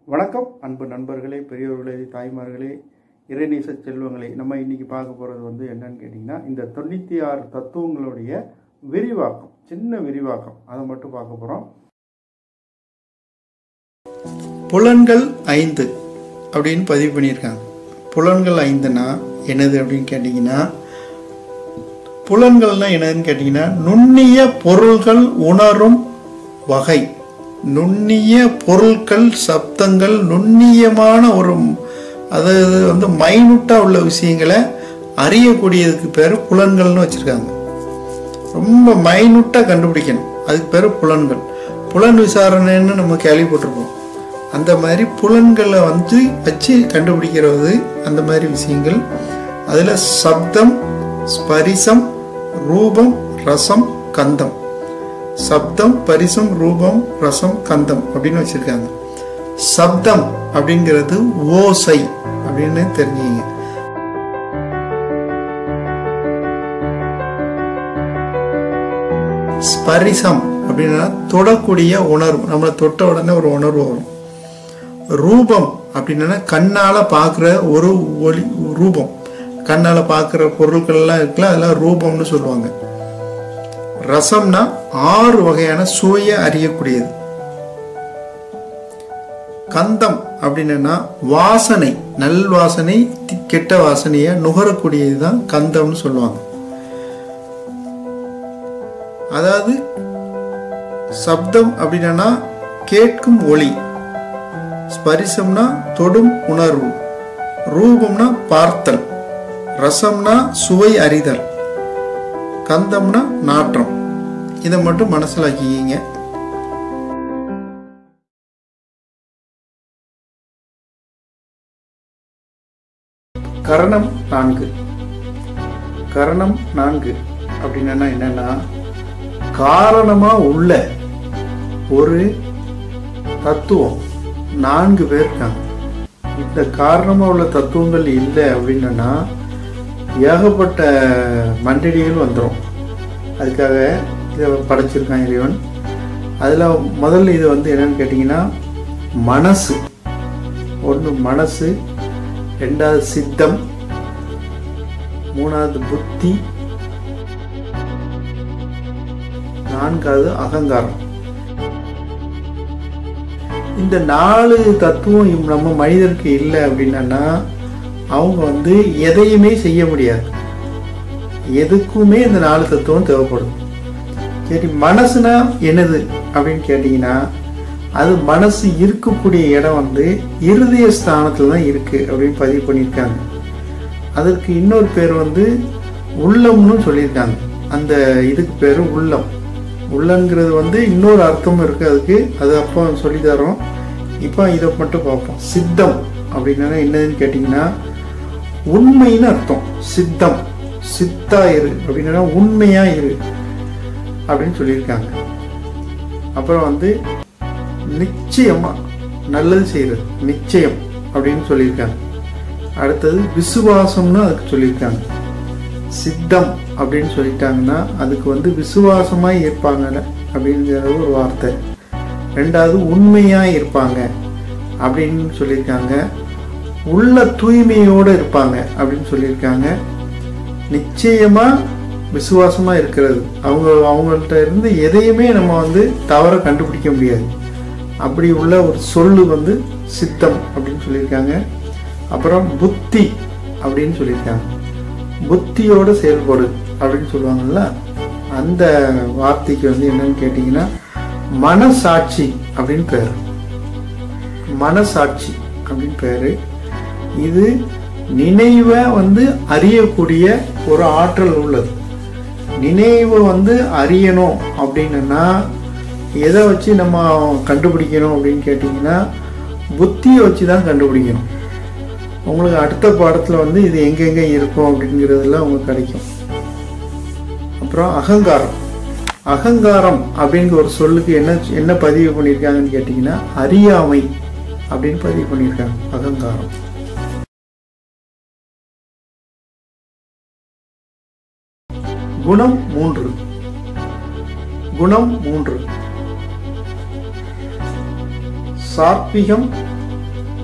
வணக்கம் அன்பு நண்பர்களே பெரியவர்களே தாய்மார்களே இறைநேச செல்வங்களே நம்ம இன்னைக்கு பார்க்க போகிறது வந்து என்னன்னு கேட்டிங்கன்னா இந்த தொண்ணூற்றி ஆறு தத்துவங்களுடைய விரிவாக்கம் சின்ன விரிவாக்கம் அதை மட்டும் பார்க்க போகிறோம் புலன்கள் ஐந்து அப்படின்னு பதிவு பண்ணியிருக்காங்க புலன்கள் ஐந்துனா என்னது அப்படின்னு கேட்டிங்கன்னா புலன்கள்னா என்னதுன்னு கேட்டிங்கன்னா நுண்ணிய பொருள்கள் உணரும் வகை நுண்ணிய பொருட்கள் சப்தங்கள் நுண்ணியமான ஒரு அதாவது வந்து மைனூட்டாக உள்ள விஷயங்களை அறியக்கூடியதுக்கு பேர் புலன்கள்னு வச்சுருக்காங்க ரொம்ப மைனூட்டாக கண்டுபிடிக்கணும் அதுக்கு பேர் புலன்கள் புலன் விசாரணைன்னு நம்ம கேள்விப்பட்டிருப்போம் அந்த மாதிரி புலன்களை வந்து வச்சு கண்டுபிடிக்கிறது அந்த மாதிரி விஷயங்கள் அதில் சப்தம் ஸ்பரிசம் ரூபம் ரசம் கந்தம் சப்தம் பரிசம் ரூபம் ரசம் கந்தம் அப்படின்னு வச்சிருக்காங்க சப்தம் அப்படிங்கிறது ஓசை அப்படின்னு தெரிஞ்சுங்க ஸ்பரிசம் அப்படின்னா தொடக்கூடிய உணர்வு நம்மளை தொட்ட உடனே ஒரு உணர்வு வரும் ரூபம் அப்படின்னா கண்ணால பார்க்குற ஒரு ஒளி ரூபம் கண்ணால பார்க்குற பொருட்கள்லாம் இருக்குல்ல அதெல்லாம் ரூபம்னு சொல்லுவாங்க ரசம்னா ஆறு வகையான சுவையை அறியக்கூடியது கந்தம் அப்படின்னா வாசனை நல் வாசனை தி- கெட்ட வாசனையை நுகரக்கூடியது தான் கந்தம்னு சொல்லுவாங்க அதாவது சப்தம் அப்படின்னா கேட்கும் ஒளி ஸ்பரிசம்னா தொடும் உணர்வு ரூபம்னா பார்த்தல் ரசம்னா சுவை அறிதல் கந்தம்னா நாற்றம் இதை மட்டும் மனசில் ஆக்கிக்கிங்க கரணம் நான்கு கரணம் நான்கு அப்படின்னா என்னன்னா காரணமா உள்ள ஒரு தத்துவம் நான்கு பேர் இருக்காங்க இந்த காரணமா உள்ள தத்துவங்கள் இல்லை அப்படின்னா ஏகப்பட்ட மண்டடிகள் வந்துடும் அதுக்காக இதை படைச்சிருக்கான் இறைவன் அதில் முதல்ல இது வந்து என்னன்னு கேட்டிங்கன்னா மனசு ஒன்று மனசு ரெண்டாவது சித்தம் மூணாவது புத்தி நான்காவது அகங்காரம் இந்த நாலு தத்துவம் இம் நம்ம மனிதருக்கு இல்லை அப்படின்னா அவங்க வந்து எதையுமே செய்ய முடியாது எதுக்குமே இந்த நாலு தத்துவம் தேவைப்படும் சரி மனசுனா என்னது அப்படின்னு கேட்டிங்கன்னா அது மனசு இருக்கக்கூடிய இடம் வந்து இருதய ஸ்தானத்தில் தான் இருக்கு அப்படின்னு பதிவு பண்ணியிருக்காங்க அதற்கு இன்னொரு பேர் வந்து உள்ளம்னு சொல்லியிருக்காங்க அந்த இதுக்கு பேர் உள்ளம் உள்ளங்கிறது வந்து இன்னொரு அர்த்தமும் இருக்கு அதுக்கு அது அப்போ சொல்லி தரோம் இப்போ இதை மட்டும் பார்ப்போம் சித்தம் அப்படின்னா என்னதுன்னு கேட்டிங்கன்னா உண்மைன்னு அர்த்தம் சித்தம் சித்தா இரு அப்படின்னா உண்மையா இரு அப்படின்னு சொல்லியிருக்காங்க அப்புறம் வந்து நிச்சயமா நல்லது செய்யறது நிச்சயம் அப்படின்னு சொல்லியிருக்காங்க அடுத்தது விசுவாசம்னு அதுக்கு சொல்லியிருக்காங்க சித்தம் அப்படின்னு சொல்லிட்டாங்கன்னா அதுக்கு வந்து விசுவாசமா இருப்பாங்க அப்படிங்கிறது ஒரு வார்த்தை ரெண்டாவது உண்மையா இருப்பாங்க அப்படின்னு சொல்லியிருக்காங்க உள்ள தூய்மையோடு இருப்பாங்க அப்படின்னு சொல்லியிருக்காங்க நிச்சயமா விசுவாசமா இருக்கிறது அவங்க அவங்கள்ட்ட இருந்து எதையுமே நம்ம வந்து தவற கண்டுபிடிக்க முடியாது அப்படி உள்ள ஒரு சொல்லு வந்து சித்தம் அப்படின்னு சொல்லியிருக்காங்க அப்புறம் புத்தி அப்படின்னு சொல்லியிருக்காங்க புத்தியோடு செயல்படு அப்படின்னு சொல்லுவாங்கல்ல அந்த வார்த்தைக்கு வந்து என்னன்னு கேட்டிங்கன்னா மனசாட்சி அப்படின்னு பேர் மனசாட்சி அப்படின்னு பேரு இது நினைவை வந்து அறியக்கூடிய ஒரு ஆற்றல் உள்ளது நினைவை வந்து அறியணும் அப்படின்னா எதை வச்சு நம்ம கண்டுபிடிக்கணும் அப்படின்னு கேட்டிங்கன்னா புத்தியை வச்சு தான் கண்டுபிடிக்கணும் உங்களுக்கு அடுத்த பாடத்தில் வந்து இது எங்கெங்கே இருக்கும் அப்படிங்கிறதுலாம் உங்களுக்கு கிடைக்கும் அப்புறம் அகங்காரம் அகங்காரம் அப்படிங்கிற ஒரு சொல்லுக்கு என்ன என்ன பதிவு பண்ணியிருக்காங்கன்னு கேட்டிங்கன்னா அறியாமை அப்படின்னு பதிவு பண்ணியிருக்காங்க அகங்காரம் குணம் மூன்று குணம் மூன்று சாத்விகம்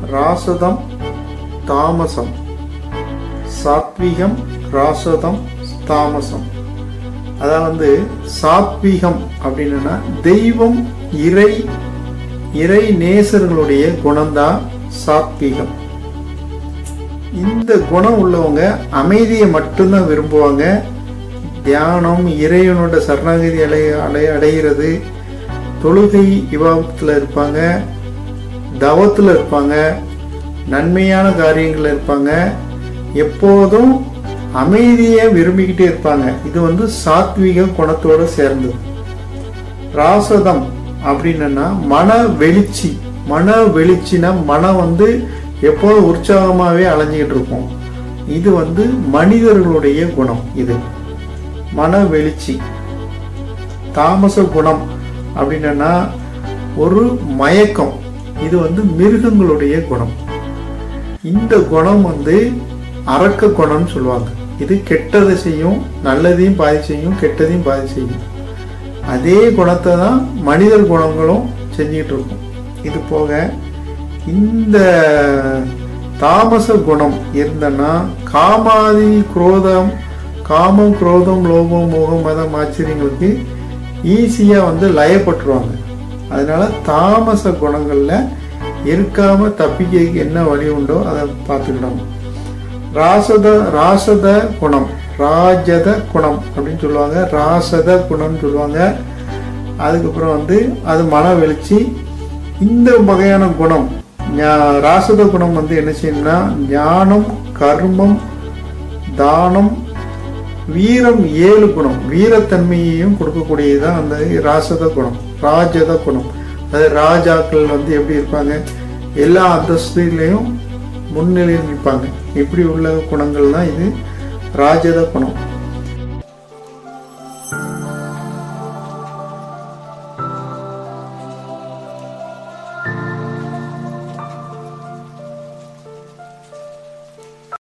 ராசதம் தாமசம் சாத்விகம் ராசதம் தாமசம் அதான் வந்து சாத்விகம் அப்படின்னா தெய்வம் இறை இறை நேசர்களுடைய குணம்தான் சாத்விகம் இந்த குணம் உள்ளவங்க அமைதியை மட்டும்தான் விரும்புவாங்க தியானம் இறைவனோட சரணாகதி அடை அடை அடைகிறது தொழுகை விவாதத்தில் இருப்பாங்க தவத்தில் இருப்பாங்க நன்மையான காரியங்கள் இருப்பாங்க எப்போதும் அமைதியை விரும்பிக்கிட்டே இருப்பாங்க இது வந்து சாத்விக குணத்தோட சேர்ந்தது ராசதம் அப்படின்னா மன வெளிச்சி மன வெளிச்சினா மனம் வந்து எப்போதும் உற்சாகமாகவே அலைஞ்சிக்கிட்டு இருக்கும் இது வந்து மனிதர்களுடைய குணம் இது மன வெளிச்சி தாமச குணம் அப்படின்னா ஒரு மயக்கம் இது வந்து மிருகங்களுடைய குணம் இந்த குணம் வந்து அரக்க குணம்னு சொல்லுவாங்க இது கெட்டதை செய்யும் நல்லதையும் பாதி செய்யும் கெட்டதையும் பாதி செய்யும் அதே குணத்தை தான் மனிதர் குணங்களும் செஞ்சிட்டு இருக்கும் இது போக இந்த தாமச குணம் இருந்தன்னா காமாதி குரோதம் காமம் குரோதம் லோபம் மோகம் மதம் ஆச்சரியங்களுக்கு ஈஸியாக வந்து லயப்பட்டுருவாங்க அதனால தாமச குணங்களில் இருக்காம தப்பிக்கிறதுக்கு என்ன வழி உண்டோ அதை பார்த்துக்கிடணும் ராசத ராசத குணம் ராஜத குணம் அப்படின்னு சொல்லுவாங்க ராசத குணம்னு சொல்லுவாங்க அதுக்கப்புறம் வந்து அது மன வெளிச்சி இந்த வகையான குணம் ஞா- ராசத குணம் வந்து என்ன செய்யணும்னா ஞானம் கர்மம் தானம் வீரம் ஏழு குணம் வீரத்தன்மையையும் கொடுக்கக்கூடியதுதான் அந்த ராசத குணம் ராஜத குணம் அதாவது ராஜாக்கள் வந்து எப்படி இருப்பாங்க எல்லா அந்தஸ்திலையும் முன்னிலையில் நிற்பாங்க இப்படி உள்ள குணங்கள் தான் இது ராஜத குணம்